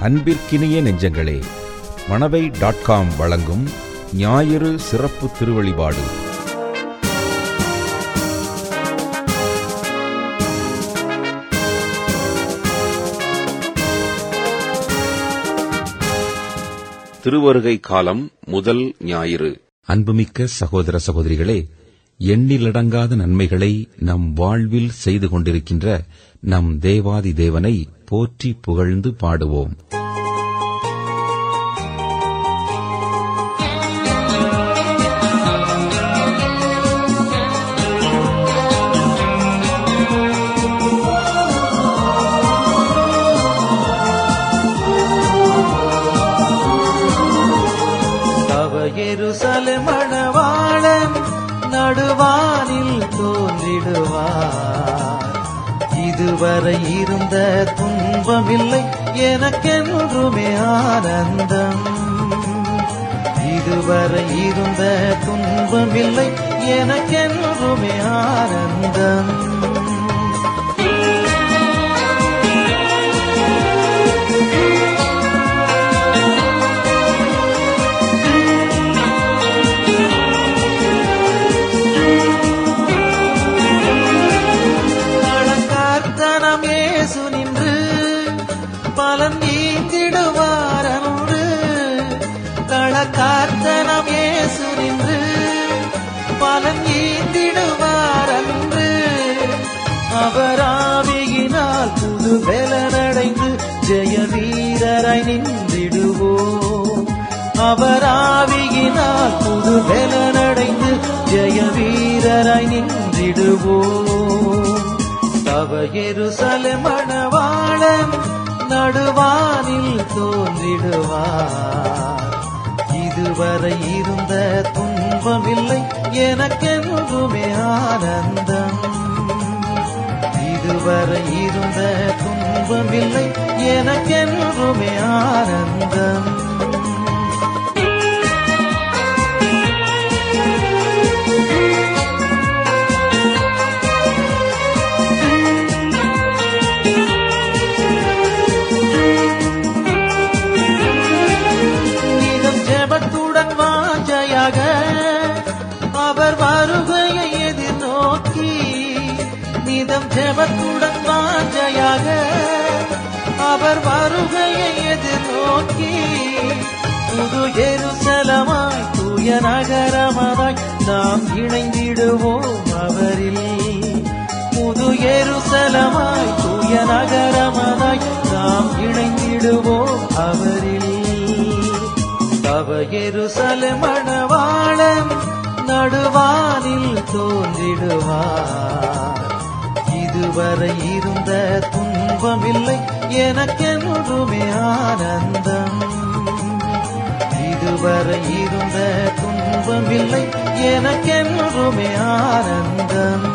அன்பிற்கினிய நெஞ்சங்களே Manavai dot com வழங்கும் ஞாயிறு சிறப்பு திருவழிபாடு திருவருகை காலம் முதல் ஞாயிறு அன்புமிக்க சகோதர சகோதரிகளே எண்ணிலடங்காத நன்மைகளை நம் வாழ்வில் செய்து கொண்டிருக்கின்ற நம் தேவாதி தேவனை போற்றி புகழ்ந்து பாடுவோம் தவ எருசலேம் மணவாளன் நடுவானில் தோன்றிடுவார் இதுவரை இருந்த துன்பமில்லை எனக்கென்றுமே ஆனந்தம் இதுவரை இருந்த துன்பமில்லை எனக்கென்றுமே ஆனந்தம் களங்கார்த்தனம் ஏசு நின்று பலன் ஈந்திடுவார் அன்று களக்கார்த்தனம் ஏசு நின்று பலன் ஈந்திடுவார் அன்று அவராவியினால் புது பலனடைந்து ஜெய வீரராய் நின்றிடுவோம் அவராவியினால் புது பலனடைந்து ஜெய வீரராய் நின்றிடுவோம் தவ எருசலேம் மணவாளன் நடுவானில் தோன்றிடுவார் இதுவரை இருந்த துன்பமில்லை எனக்கென்றுமே ஆனந்தம் இதுவரை இருந்த துன்பமில்லை எனக்கென்றுமே ஆனந்தம் நீதம் ஜெபத்துடன் வாஞ்சையாக அவர் வருகையை எதிர்நோக்கி நீதம் ஜெபத்துடன் வாஞ்சையாக அவர் வருகையை எதிர்நோக்கி புது எருசலமாய் தூய நகரமாய் நாம் இணைந்திடுவோம் அவரில் புது எருசலமாய் தூய நகரமாய் நாம் இணைந்திடுவோம் அவரில் தவ எருசலேம் மணவாளன் நடுவானில் தோன்றிடுவார் இதுவரை இருந்த துன்பமில்லை எனக்கென்றுமே ஆனந்தம் இதுவரை இருந்த துன்பமில்லை எனக்கென்றுமே ஆனந்தம்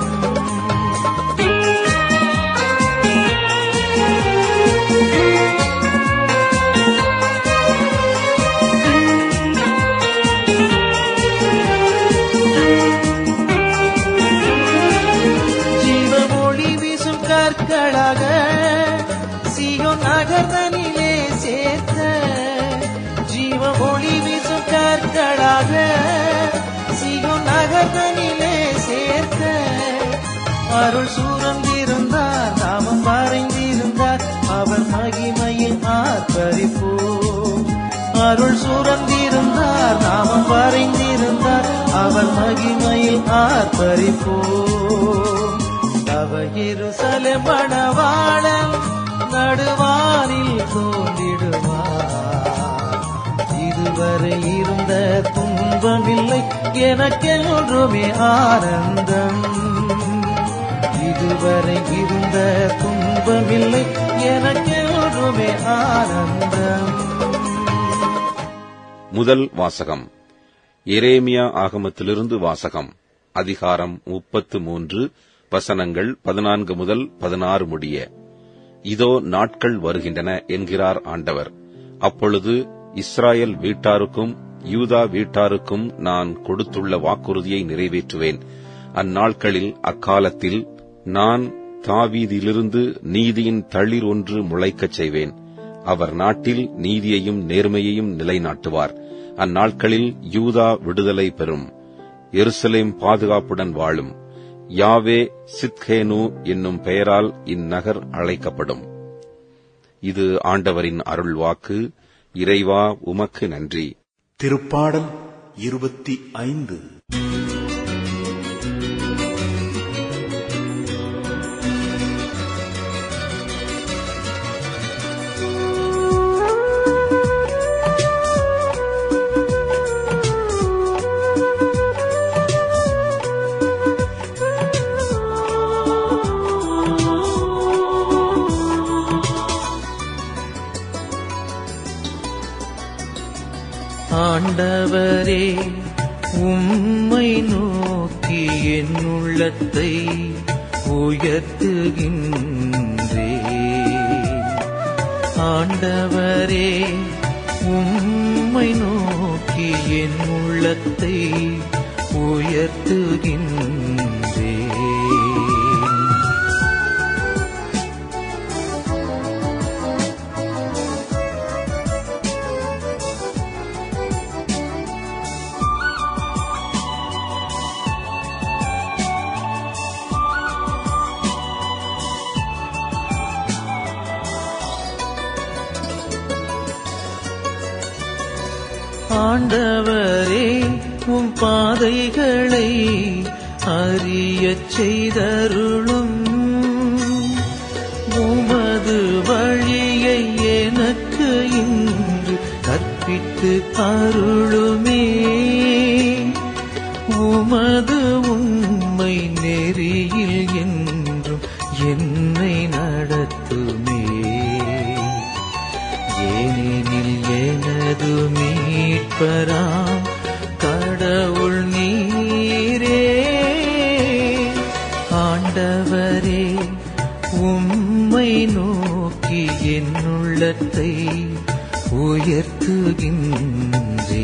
ஜீவ மொழி வீசும் கற்களாக சியோ நகர்தனிலே சேர்த்த ஜீவ மொழி வீசும் கற்களாக சியோ நகர்தனிலே சேர்த்த அருள் சூழ்ந்திருந்தார் நாமம் வரைந்திருந்தார் அவர் மகிமையில் ஆர்ப்பரிப்போம் அருள் சூழ்ந்திருந்தார் நாமம் வரைந்திருந்தார் அவர் மகிமையில் ஆர்ப்பரிப்போம் தவ எருசலேம் மணவாளன் நடுவானில் தோன்றிடுவார் இதுவரை இருந்த துன்பமில்லை எனக்கென்றுமே ஆனந்தம் இதுவரை இருந்த துன்பமில்லை எனக்கென்றுமே ஆனந்தம் முதல் வாசகம் எரேமியா ஆகமத்திலிருந்து வாசகம் அதிகாரம் முப்பத்து மூன்று வசனங்கள் பதினான்கு முதல் பதினாறு முடிய இதோ நாட்கள் வருகின்றன என்கிறார் ஆண்டவர் அப்பொழுது இஸ்ராயல் வீட்டாருக்கும் யூதா வீட்டாருக்கும் நான் கொடுத்துள்ள வாக்குறுதியை நிறைவேற்றுவேன் அந்நாட்களில் அக்காலத்தில் நான் தாவீதிலிருந்து நீதியின் தளிர் ஒன்று முளைக்கச் செய்வேன் அவர் நாட்டில் நீதியையும் நேர்மையையும் நிலைநாட்டுவார் அந்நாட்களில் யூதா விடுதலை பெறும் எருசலேம் பாதுகாப்புடன் வாழும் யாவே சித்கேனு என்னும் பெயரால் இந்நகர் அழைக்கப்படும் இது ஆண்டவரின் அருள்வாக்கு இறைவா உமக்கு நன்றி திருப்பாடல் இருபத்தி ஐந்து ஆண்டவரே உம்மை நோக்கி என் உள்ளத்தை உயர்த்துகின்றே ஆண்டவரே உம்மை நோக்கி என் உள்ளத்தை உயர்த்துகின்றே ஆண்டவரே உம் பாதைகளை அறியச் செய்தருளும் உமது வழியை எனக்கு இன்று கற்பித்து அருளுமே உமது உண்மை நெறியில் என்றும் என்னை நடத்துமே ஏனெனில் எனது மீட்பராம் கடவுள் நீரே ஆண்டவரே உம்மை நோக்கி என் உள்ளத்தை உயர்த்துகின்றே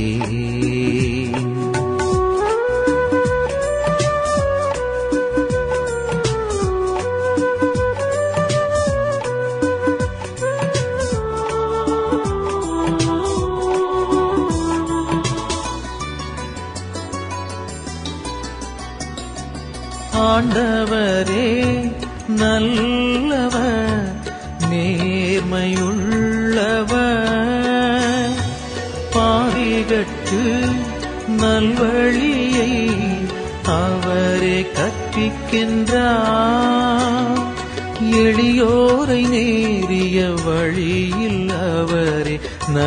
ஆண்டவரே நல்லவர் நேர்மையுள்ளவர் பாவிகட்டு நல்வழியை அவரே கற்பிக்கின்றார் எளியோரை நேரிய வழியில் அவரே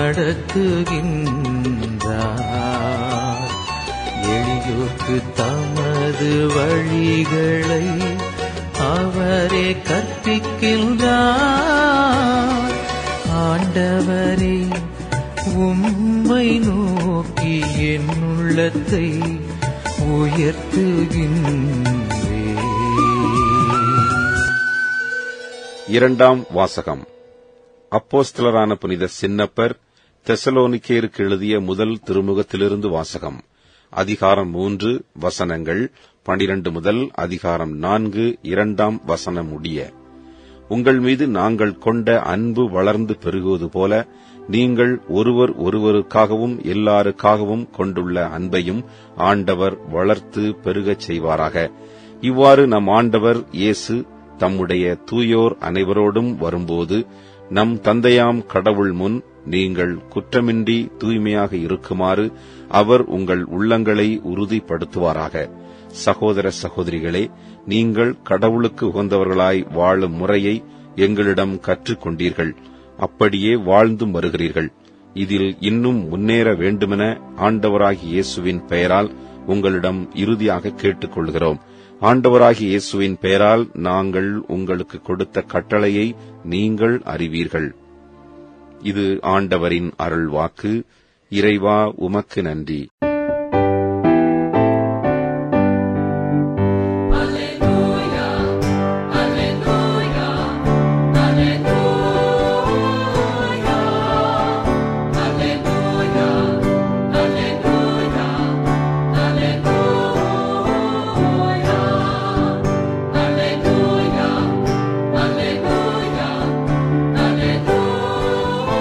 நடத்துகின்றார் எளியோர்க்கு தமது வழிகளை அவரே கற்பிக்கின்றார் ஆண்டவரே உம்மை நோக்கி என் உள்ளத்தை உயர்த்துகின்றே இரண்டாம் வாசகம் அப்போஸ்தலரான புனித சின்னப்பர் தெசலோனிக்கேருக்கு எழுதிய முதல் திருமுகத்திலிருந்து வாசகம் அதிகாரம் மூன்று வசனங்கள் பனிரண்டு முதல் அதிகாரம் நான்கு இரண்டாம் வசனம் முடிய உங்கள் மீது நாங்கள் கொண்ட அன்பு வளர்ந்து பெருகுவது போல நீங்கள் ஒருவர் ஒருவருக்காகவும் எல்லாருக்காகவும் கொண்டுள்ள அன்பையும் ஆண்டவர் வளர்த்து பெருகச் செய்வாராக இவ்வாறு நம் ஆண்டவர் இயேசு தம்முடைய தூயோர் அனைவரோடும் வரும்போது நம் தந்தையாம் கடவுள் முன் நீங்கள் குற்றமின்றி தூய்மையாக இருக்குமாறு அவர் உங்கள் உள்ளங்களை உறுதிப்படுத்துவாராக சகோதர சகோதரிகளே நீங்கள் கடவுளுக்கு உகந்தவர்களாய் வாழும் முறையை எங்களிடம் கற்றுக்கொண்டீர்கள் அப்படியே வாழ்ந்தும் வருகிறீர்கள் இதில் இன்னும் முன்னேற வேண்டுமென ஆண்டவராகிய இயேசுவின் பெயரால் உங்களிடம் இறுதியாக கேட்டுக்கொள்கிறோம் ஆண்டவராகிய இயேசுவின் பெயரால் நாங்கள் உங்களுக்கு கொடுத்த கட்டளையை நீங்கள் அறிவீர்கள் இது ஆண்டவரின் அருள்வாக்கு இறைவா உமக்கு நன்றி Alleluia, alleluia, alleluia.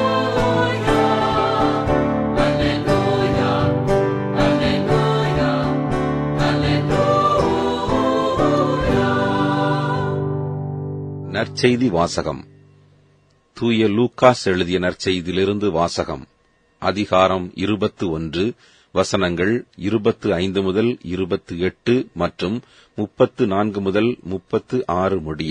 நற்செய்தி வாசகம் தூய லூக்காஸ் எழுதிய நற்செய்தியிலிருந்து வாசகம் அதிகாரம் இருபத்து ஒன்று வசனங்கள் இருபத்து ஐந்து முதல் இருபத்து எட்டு மற்றும் முப்பத்து நான்கு முதல் முப்பத்து ஆறு முடிய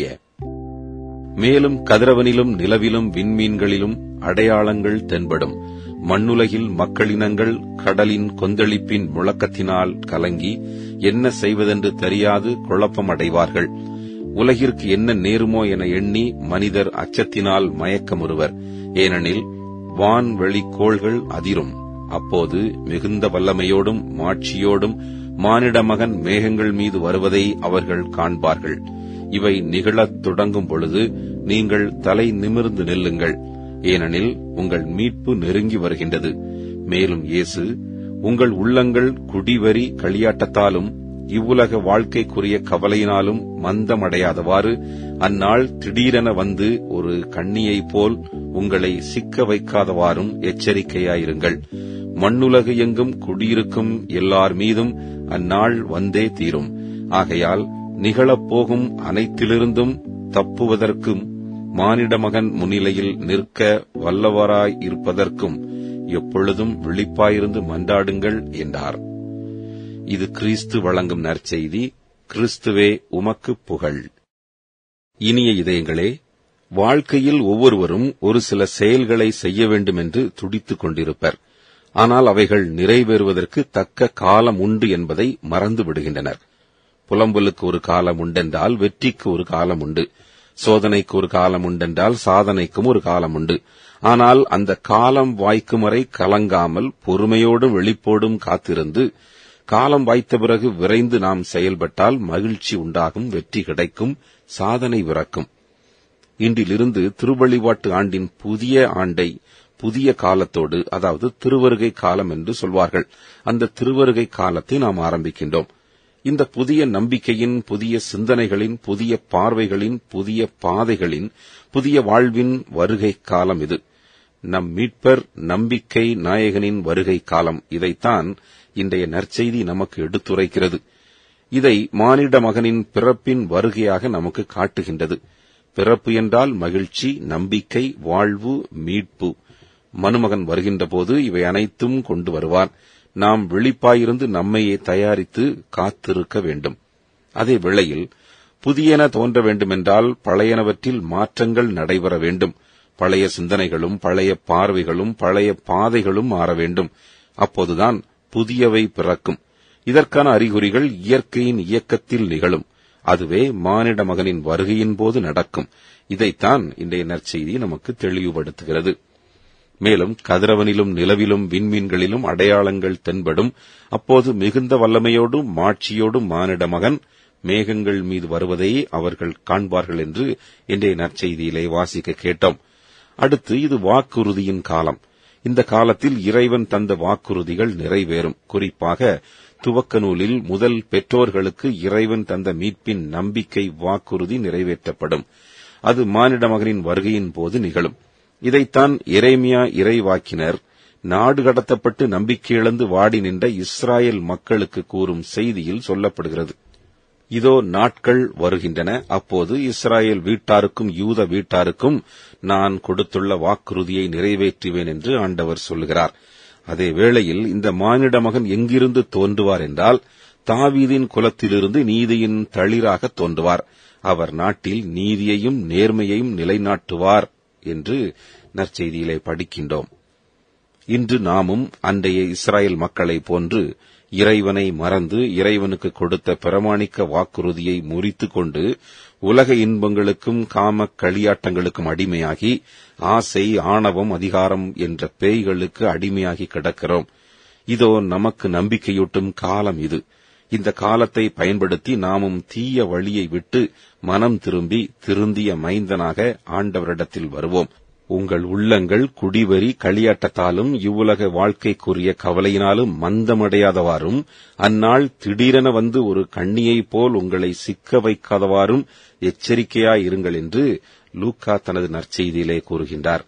மேலும் கதிரவனிலும் நிலவிலும் விண்மீன்களிலும் அடையாளங்கள் தென்படும் மண்ணுலகில் மக்களினங்கள் கடலின் கொந்தளிப்பின் முழக்கத்தினால் கலங்கி என்ன செய்வதென்று தெரியாது குழப்பமடைவார்கள் உலகிற்கு என்ன நேருமோ என எண்ணி மனிதர் அச்சத்தினால் மயக்கமுறுவர் ஏனெனில் வான்வெளி கோள்கள் அதிரும் அப்போது மிகுந்த வல்லமையோடும் மாட்சியோடும் மானிட மகன் மேகங்கள் மீது வருவதை அவர்கள் காண்பார்கள் இவை நிகழத் தொடங்கும் பொழுது நீங்கள் தலை நிமிர்ந்து நில்லுங்கள் ஏனெனில் உங்கள் மீட்பு நெருங்கி வருகின்றது மேலும் இயேசு உங்கள் உள்ளங்கள் குடிவரி களியாட்டத்தாலும் இவ்வுலக வாழ்க்கைக்குரிய கவலையினாலும் மந்தமடையாதவாறு அந்நாள் திடீரென வந்து ஒரு கண்ணியைப் போல் உங்களை சிக்க வைக்காதவாறும் எச்சரிக்கையாயிருங்கள் மண்ணுலகு எங்கும் குடியிருக்கும் எல்லார் மீதும் அந்நாள் வந்தே தீரும் ஆகையால் நிகழப்போகும் அனைத்திலிருந்தும் தப்புவதற்கும் மானிட மகன் முன்னிலையில் நிற்க வல்லவராயிருப்பதற்கும் எப்பொழுதும் விழிப்பாயிருந்து மன்றாடுங்கள் என்றார் இது கிறிஸ்து வழங்கும் நற்செய்தி கிறிஸ்துவே உமக்கு புகழ் இனிய இதயங்களே வாழ்க்கையில் ஒவ்வொருவரும் ஒரு சில செயல்களை செய்ய வேண்டும் என்று துடித்துக் கொண்டிருப்பர் ஆனால் அவைகள் நிறைவேறுவதற்கு தக்க காலம் உண்டு என்பதை மறந்து விடுகின்றனர் புலம்பலுக்கு ஒரு காலம் உண்டென்றால் வெற்றிக்கு ஒரு காலம் உண்டு சோதனைக்கு ஒரு காலம் உண்டென்றால் சாதனைக்கும் ஒரு காலம் உண்டு ஆனால் அந்த காலம் வாய்க்கும் வரை கலங்காமல் பொறுமையோடும் வெளிப்போடும் காத்திருந்து காலம் வாய்த்த பிறகு விரைந்து நாம் செயல்பட்டால் மகிழ்ச்சி உண்டாகும் வெற்றி கிடைக்கும் சாதனை பிறக்கும் இன்றிலிருந்து திருவழிபாட்டு ஆண்டின் புதிய ஆண்டை புதிய காலத்தோடு அதாவது திருவருகை காலம் என்று சொல்வார்கள் அந்த திருவருகை காலத்தை நாம் ஆரம்பிக்கின்றோம் இந்த புதிய நம்பிக்கையின் புதிய சிந்தனைகளின் புதிய பார்வைகளின் புதிய பாதைகளின் புதிய வாழ்வின் வருகை காலம் இது நம் மீட்பர் நம்பிக்கை நாயகனின் வருகை காலம் இதைத்தான் இன்றைய நற்செய்தி நமக்கு எடுத்துரைக்கிறது இதை மானிட மகனின் பிறப்பின் வருகையாக நமக்கு காட்டுகின்றது பிறப்பு என்றால் மகிழ்ச்சி நம்பிக்கை வாழ்வு மீட்பு மனுமகன் வருகின்ற போது இவை அனைத்தும் கொண்டு வருவார் நாம் விழிப்பாயிருந்து நம்மையே தயாரித்து காத்திருக்க வேண்டும் அதே வேளையில் புதியன தோன்ற வேண்டுமென்றால் பழையனவற்றில் மாற்றங்கள் நடைபெற வேண்டும் பழைய சிந்தனைகளும் பழைய பார்வைகளும் பழைய பாதைகளும் மாற வேண்டும் அப்போதுதான் புதியவை பிறக்கும் இதற்கான அறிகுறிகள் இயற்கையின் இயக்கத்தில் நிகழும் அதுவே மானிட மகனின் வருகையின் போது நடக்கும் இதைத்தான் இன்றைய நற்செய்தி நமக்கு தெளிவுபடுத்துகிறது மேலும் கதிரவனிலும் நிலவிலும் விண்மீன்களிலும் அடையாளங்கள் தென்படும் அப்போது மிகுந்த வல்லமையோடும் மாட்சியோடும் மானிட மகன் மேகங்கள் மீது வருவதை அவர்கள் காண்பார்கள் என்று இன்றைய நற்செய்தியிலே வாசிக்க கேட்டோம் அடுத்து இது வாக்குறுதியின் காலம் இந்த காலத்தில் இறைவன் தந்த வாக்குறுதிகள் நிறைவேறும் குறிப்பாக துவக்க நூலில் முதல் பெற்றோர்களுக்கு இறைவன் தந்த மீட்பின் நம்பிக்கை வாக்குறுதி நிறைவேற்றப்படும் அது மானிட மகனின் வருகையின் போது நிகழும் இதைத்தான் எரேமியா இறைவாக்கினர் நாடு கடத்தப்பட்டு நம்பிக்கை இழந்து வாடி நின்ற இஸ்ராயல் மக்களுக்கு கூறும் செய்தியில் சொல்லப்படுகிறது இதோ நாட்கள் வருகின்றன அப்போது இஸ்ராயேல் வீட்டாருக்கும் யூத வீட்டாருக்கும் நான் கொடுத்துள்ள வாக்குறுதியை நிறைவேற்றுவேன் என்று ஆண்டவர் சொல்லுகிறார் அதே வேளையில் இந்த மானிட மகன் எங்கிருந்து தோன்றுவார் என்றால் தாவீதின் குலத்திலிருந்து நீதியின் தளிராக தோன்றுவார் அவர் நாட்டில் நீதியையும் நேர்மையையும் நிலைநாட்டுவார் என்று நற்செய்தியிலே படிக்கின்றோம் இன்று நாமும் அன்றைய இஸ்ராயல் மக்களைப் போன்று இறைவனை மறந்து இறைவனுக்கு கொடுத்த பிரமாணிக்க வாக்குறுதியை முறித்துக் கொண்டு உலக இன்பங்களுக்கும் காம களியாட்டங்களுக்கும் அடிமையாகி ஆசை ஆணவம் அதிகாரம் என்ற பேய்களுக்கு அடிமையாகி கிடக்கிறோம் இதோ நமக்கு நம்பிக்கையூட்டும் காலம் இது இந்த காலத்தை பயன்படுத்தி நாமும் தீய வழியை விட்டு மனம் திரும்பி திருந்திய மைந்தனாக ஆண்டவரிடத்தில் வருவோம் உங்கள் உள்ளங்கள் குடிவரி களியாட்டத்தாலும் இவ்வுலக வாழ்க்கைக்குரிய கவலையினாலும் மந்தமடையாதவாறும் அந்நாள் திடீரென வந்து ஒரு கண்ணியைப் போல் உங்களை சிக்க வைக்காதவாறும் எச்சரிக்கையாயிருங்கள் என்று லூக்கா தனது நற்செய்தியிலே கூறுகின்றார்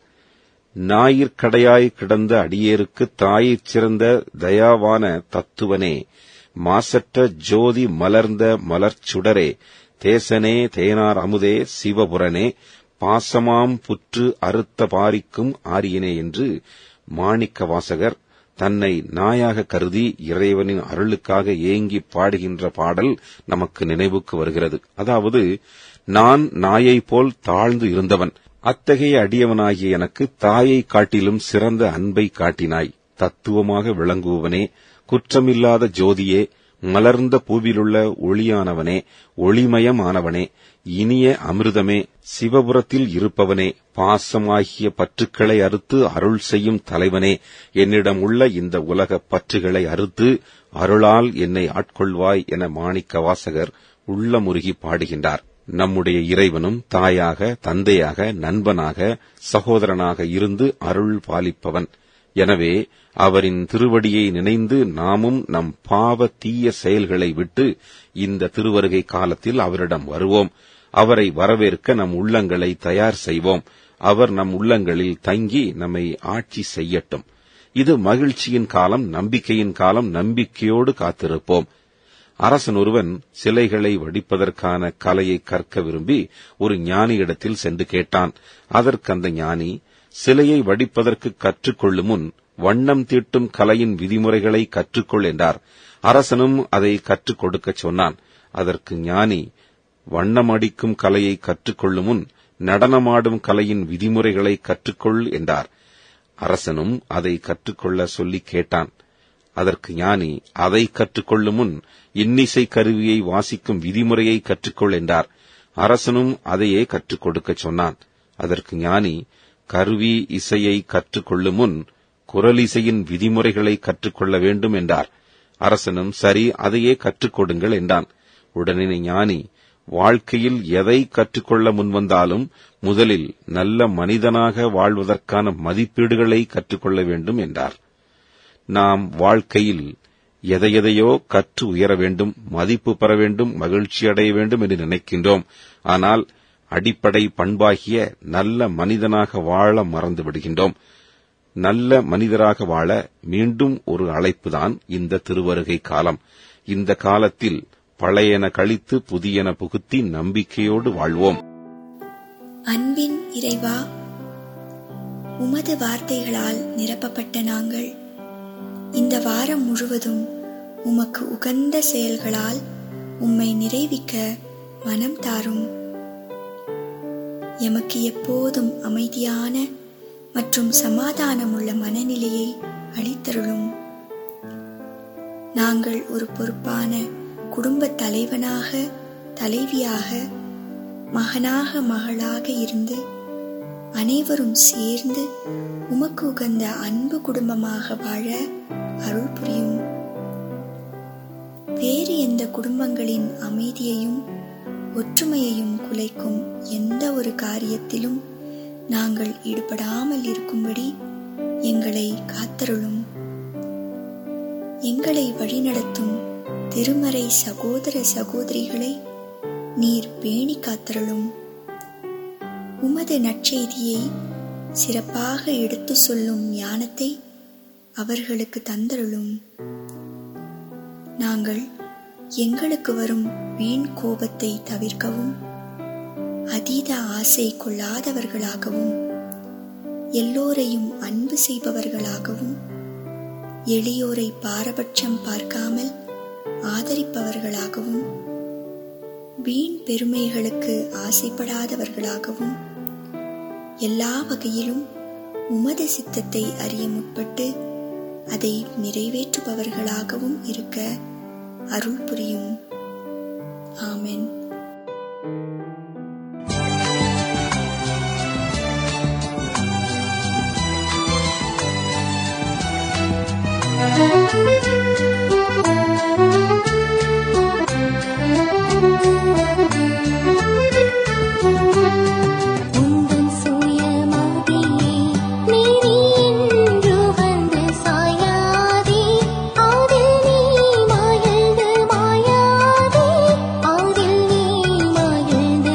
ஞாயிற்கடையாய் கிடந்த அடியேருக்கு தாயைச் சிறந்த தயாவான தத்துவனே மாசற்ற ஜோதி மலர்ந்த மலர்ச்சுடரே தேசனே தேனார் அமுதே சிவபுரனே பாசமாம் புற்று அறுத்த பாரிக்கும் ஆரியனே என்று மாணிக்க வாசகர் தன்னை நாயாக கருதி இறைவனின் அருளுக்காக ஏங்கி பாடுகின்ற பாடல் நமக்கு நினைவுக்கு வருகிறது அதாவது நான் நாயைப் போல் தாழ்ந்து இருந்தவன் அத்தகைய அடியவனாகிய எனக்கு தாயை காட்டிலும் சிறந்த அன்பை காட்டினாய் தத்துவமாக விளங்குபவனே குற்றமில்லாத ஜோதியே மலர்ந்த பூவிலுள்ள ஒளியானவனே ஒளிமயமானவனே இனிய அமிர்தமே சிவபுரத்தில் இருப்பவனே பாசமாகிய பற்றுக்களை அறுத்து அருள் செய்யும் தலைவனே என்னிடம் உள்ள இந்த உலக பற்றுகளை அறுத்து அருளால் என்னை ஆட்கொள்வாய் என மாணிக்க வாசகர் உள்ளமுருகி பாடுகின்றார் நம்முடைய இறைவனும் தாயாக தந்தையாக நண்பனாக சகோதரனாக இருந்து அருள் பாலிப்பவன் எனவே அவரின் திருவடியை நினைந்து நாமும் நம் பாவ தீய செயல்களை விட்டு இந்த திருவருகை காலத்தில் அவரிடம் வருவோம் அவரை வரவேற்க நம் உள்ளங்களை தயார் செய்வோம் அவர் நம் உள்ளங்களில் தங்கி நம்மை ஆட்சி செய்யட்டும் இது மகிழ்ச்சியின் காலம் நம்பிக்கையின் காலம் நம்பிக்கையோடு காத்திருப்போம் அரசன் ஒருவன் சிலைகளை வடிப்பதற்கான கலையை கற்க விரும்பி ஒரு ஞானியிடத்தில் சென்று கேட்டான் அதற்கு அந்த ஞானி சிலையை வடிப்பதற்கு கற்றுக்கொள்ளும் முன் வண்ணம் தீட்டும் கலையின் விதிமுறைகளை கற்றுக்கொள் என்றார் அரசனும் அதை கற்றுக் கொடுக்கச் சொன்னான் அதற்கு ஞானி வண்ணம் அடிக்கும் கலையை கற்றுக்கொள்ளும் முன் நடனமாடும் கலையின் விதிமுறைகளை கற்றுக்கொள் என்றார் அரசனும் அதை கற்றுக்கொள்ள சொல்லி கேட்டான் அதற்கு ஞானி அதை கற்றுக்கொள்ளும் முன் இன்னிசை கருவியை வாசிக்கும் விதிமுறையை கற்றுக்கொள் என்றார் அரசனும் அதையே கற்றுக் கொடுக்கச் சொன்னான் அதற்கு ஞானி கருவி இசையை கற்றுக்கொள்ளும் முன் குரலிசையின் விதிமுறைகளை கற்றுக்கொள்ள வேண்டும் என்றார் அரசனும் சரி அதையே கற்றுக் கொடுங்கள் என்றான் உடனே ஞானி வாழ்க்கையில் எதை கற்றுக்கொள்ள முன்வந்தாலும் முதலில் நல்ல மனிதனாக வாழ்வதற்கான மதிப்பீடுகளை கற்றுக்கொள்ள வேண்டும் என்றார் நாம் வாழ்க்கையில் எதையெதையோ கற்று உயர வேண்டும் மதிப்பு பெற வேண்டும் மகிழ்ச்சி அடைய வேண்டும் என்று நினைக்கின்றோம் ஆனால் அடிப்படை பண்பாகிய நல்ல மனிதனாக வாழ மறந்து விடுகின்றோம் நல்ல மனிதராக வாழ மீண்டும் ஒரு அழைப்புதான் இந்த திருவருகை காலம் இந்த காலத்தில் பழையன கழித்து புதியன புகுத்தி நம்பிக்கையோடு வாழ்வோம் அன்பின் இறைவா உமது வார்த்தைகளால் நிரப்பப்பட்ட நாங்கள் இந்த வாரம் முழுவதும் உமக்கு உகந்த செயல்களால் உம்மை நிறைவிக்க மனம் தாரும் எமக்கு எப்போதும் அமைதியான மற்றும் சமாதானமுள்ள மனநிலையை அளித்தருளும் நாங்கள் ஒரு பொறுப்பான குடும்ப தலைவனாக தலைவியாக மகனாக மகளாக இருந்து அனைவரும் சேர்ந்து உமக்கு உகந்த அன்பு குடும்பமாக வாழ அருள் புரியும் வேறு எந்த குடும்பங்களின் அமைதியையும் ஒற்றுமையையும் குலைக்கும் எந்த ஒரு காரியத்திலும் நாங்கள் ஈடுபடாமல் இருக்கும்படி எங்களை காத்தருளும் எங்களை வழிநடத்தும் திருமறை சகோதர சகோதரிகளை நீர் பேணி காத்தருளும் உமது நற்செய்தியை சிறப்பாக எடுத்து சொல்லும் ஞானத்தை அவர்களுக்கு தந்தருளும் நாங்கள் எங்களுக்கு வரும் வீண் கோபத்தை தவிர்க்கவும் அதீத ஆசை கொள்ளாதவர்களாகவும் எல்லோரையும் அன்பு செய்பவர்களாகவும் எளியோரை பாரபட்சம் பார்க்காமல் ஆதரிப்பவர்களாகவும் வீண் பெருமைகளுக்கு ஆசைப்படாதவர்களாகவும் எல்லா வகையிலும் உமது சித்தத்தை அறிய முற்பட்டு அதை நிறைவேற்றுபவர்களாகவும் இருக்க அருள் புரியும் ஆமென் உந்தன் சுயமதியே நீரின்று வந்து சாயாதே அதில் நீ மகிழ்ந்து மாயாதே அதில் நீ மகிழ்ந்து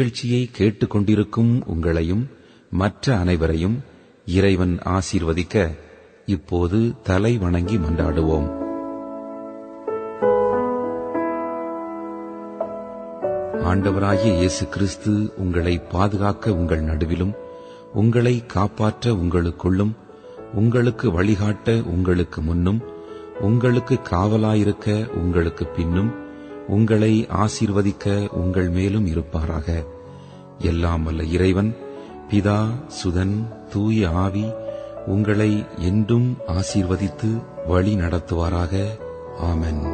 நிகழ்ச்சியை கேட்டுக்கொண்டிருக்கும் உங்களையும் மற்ற அனைவரையும் இறைவன் ஆசீர்வதிக்க இப்போது தலை வணங்கி மன்றாடுவோம் ஆண்டவராகிய இயேசு கிறிஸ்து உங்களை பாதுகாக்க உங்கள் நடுவிலும் உங்களை காப்பாற்ற உங்களுக்குள்ளும் உங்களுக்கு வழிகாட்ட உங்களுக்கு முன்னும் உங்களுக்கு காவலாயிருக்க உங்களுக்கு பின்னும் உங்களை ஆசீர்வதிக்க உங்கள் மேலும் இருப்பாராக எல்லாம் வல்ல இறைவன் பிதா சுதன் தூய ஆவி உங்களை என்றும் ஆசீர்வதித்து வழி நடத்துவாராக ஆமென்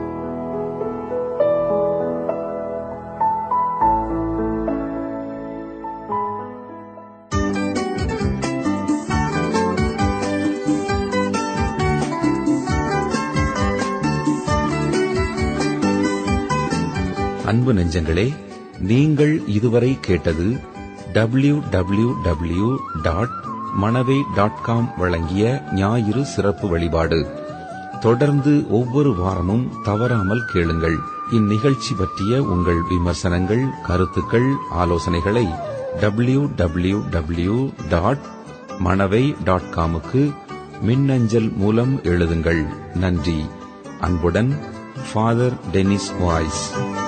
அன்பு நெஞ்சங்களே நீங்கள் இதுவரை கேட்டது W W W dot Manavai dot com வழங்கிய ஞாயிறு சிறப்பு வழிபாடு தொடர்ந்து ஒவ்வொரு வாரமும் தவறாமல் கேளுங்கள் இந்நிகழ்ச்சி பற்றிய உங்கள் விமர்சனங்கள் கருத்துக்கள் ஆலோசனைகளை W W W dot Manavai dot காமுக்கு மின்னஞ்சல் மூலம் எழுதுங்கள் நன்றி அன்புடன் ஃபாதர் டெனிஸ் வாய்ஸ்